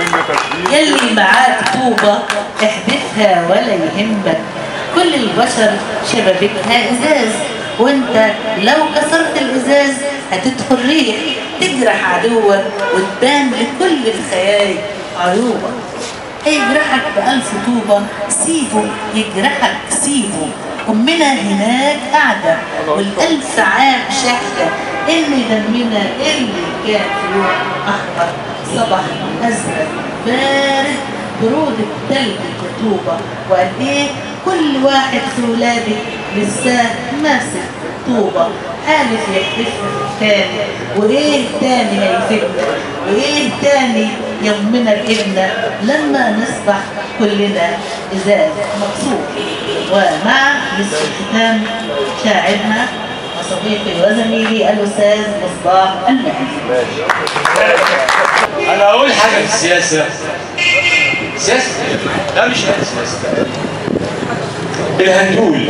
يلي معاك طوبة احدثها ولا يهمك كل البشر شبابيكها ازاز وانت لو كسرت الازاز هتدخل ريح تجرح عدوك وتبان لكل الخيال عيوبك هيجرحك بألف طوبة سيبه يجرحك سيبه أمنا هناك قاعدة والألف عام شاهدة إن دمنا اللي كان في يوم أحمر صبح أزرق بارد برود التلج رطوبة وقال إيه كل واحد في ولادك لساه ماسك طوبة حالف يحدفها في التاني وإيه تاني هيفيدنا وإيه تاني يومنا بإبنا لما نصبح كلنا إزاز مقصود ومع مثل الختام شاعرنا وصديقي وزميلي الأستاذ مصباح المهدي انا اقول حاجه في السياسه سياسه لا مش السياسه الهندول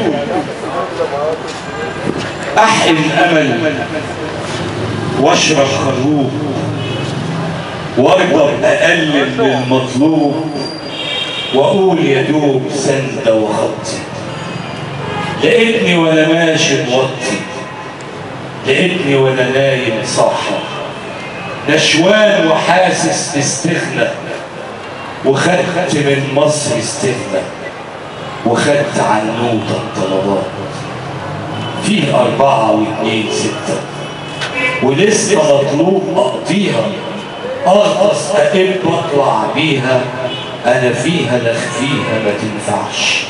احل امل واشرب خروب وارضى اقل من المطلوب واقول يا دوب سند وخطي لقيتني وانا ماشي موطي لقيتني وانا نايم صاحي نشوان وحاسس باستغنى وخدت من مصر استغنى وخدت عنوطة الطلبات فيه أربعة واثنين ستة ولسه مطلوب أقضيها أغطس أقب أطلع بيها أنا فيها لا فيها ما تنفعش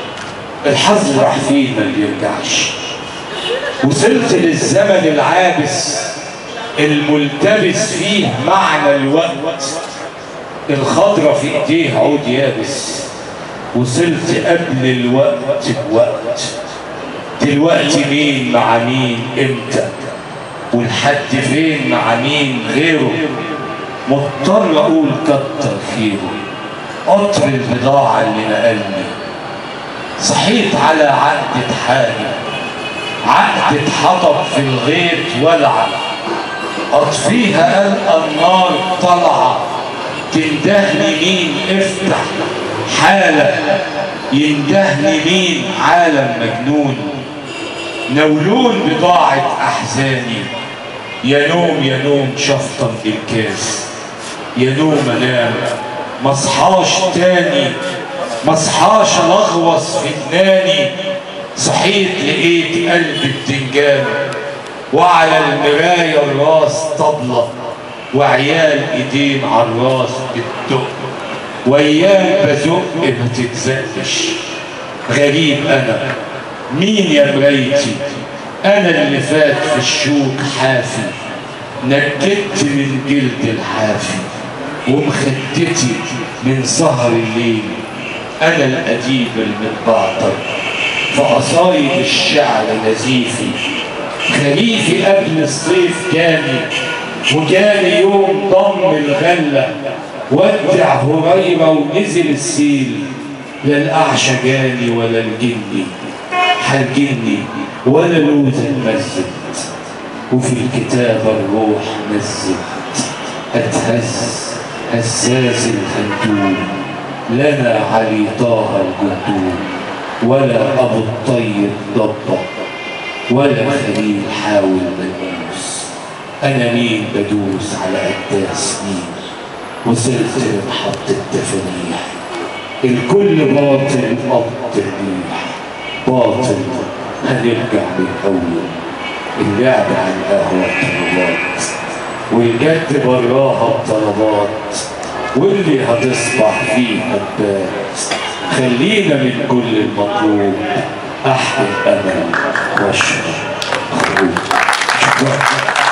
الحظ راح فيه ما بيرجعش وصلت للزمن العابس الملتبس فيه معنى الوقت الخضرة في ايديه عود يابس وصلت قبل الوقت بوقت دلوقتي مين مع مين امتى والحد فين مع مين غيره مضطر اقول كتر خيره قطر البضاعة اللي نقلني صحيت على عقدة حالي عقدة حطب في الغيط ولعة أطفيها ألقى النار طالعة تندهني مين افتح حالة يندهني مين عالم مجنون نولون بضاعة أحزاني يا نوم يا نوم شفطا الكاس يا نوم انام مصحاش تاني مصحاش لغوص في جناني صحيت لقيت قلب بتنجان وعلى المراية الراس طبلة وعيال ايدين على الراس بتدق وايام بزق ما تتزقش غريب انا مين يا مرايتي انا اللي فات في الشوك حافي نكدت من جلد الحافي ومخدتي من سهر الليل انا الاديب المتبعتر فقصايد الشعر نزيفي خريفي قبل الصيف جاني وجاني يوم ضم الغلة ودع هريرة ونزل السيل لا الأعشى جاني ولا الجني حلجني ولا لوزة مزت وفي الكتاب الروح نزت أتهز هزاز الخندول لنا علي طه الجندول ولا أبو الطيب ضبط ولا خليل حاول مدوس أنا مين بدوس على أداس مين وصلت لمحطة تفانيح الكل باطل قبض الريح باطل هنرجع بالأول اللعب عن قهوة الطلبات والجد براها الطلبات واللي هتصبح فيه هبات خلينا من كل المطلوب أحلى أمل واشرب خروج شكرا